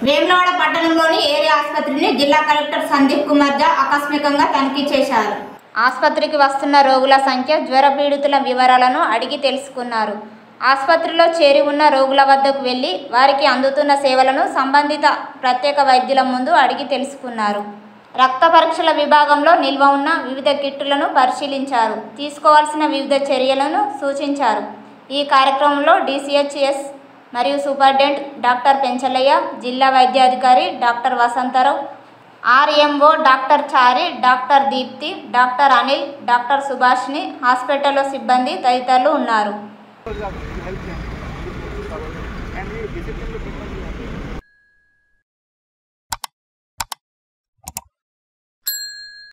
వేములవాడ పట్టణంలోని ఏరియా ఆసుపత్రిని జిల్లా కలెక్టర్ సందీప్ కుమార్ జా ఆకస్మికంగా తనిఖీ చేశారు ఆసుపత్రికి వస్తున్న రోగుల సంఖ్య జ్వర పీడితుల వివరాలను అడిగి తెలుసుకున్నారు ఆసుపత్రిలో చేరి ఉన్న రోగుల వద్దకు వెళ్లి వారికి అందుతున్న సేవలను సంబంధిత ప్రత్యేక వైద్యుల ముందు అడిగి తెలుసుకున్నారు రక్త పరీక్షల విభాగంలో నిల్వ ఉన్న వివిధ కిట్టులను పరిశీలించారు తీసుకోవాల్సిన వివిధ చర్యలను సూచించారు ఈ కార్యక్రమంలో డిసిహెచ్ఎస్ మరియు సూపరింటెండెంట్ డాక్టర్ పెంచలయ్య జిల్లా వైద్యాధికారి doctor Vasantharao RMO doctor Chari doctor Deepti doctor Anil doctor సుభాష్ని హాస్పిటల్లో సిబ్బంది తదితరులు ఉన్నారు హెల్ప్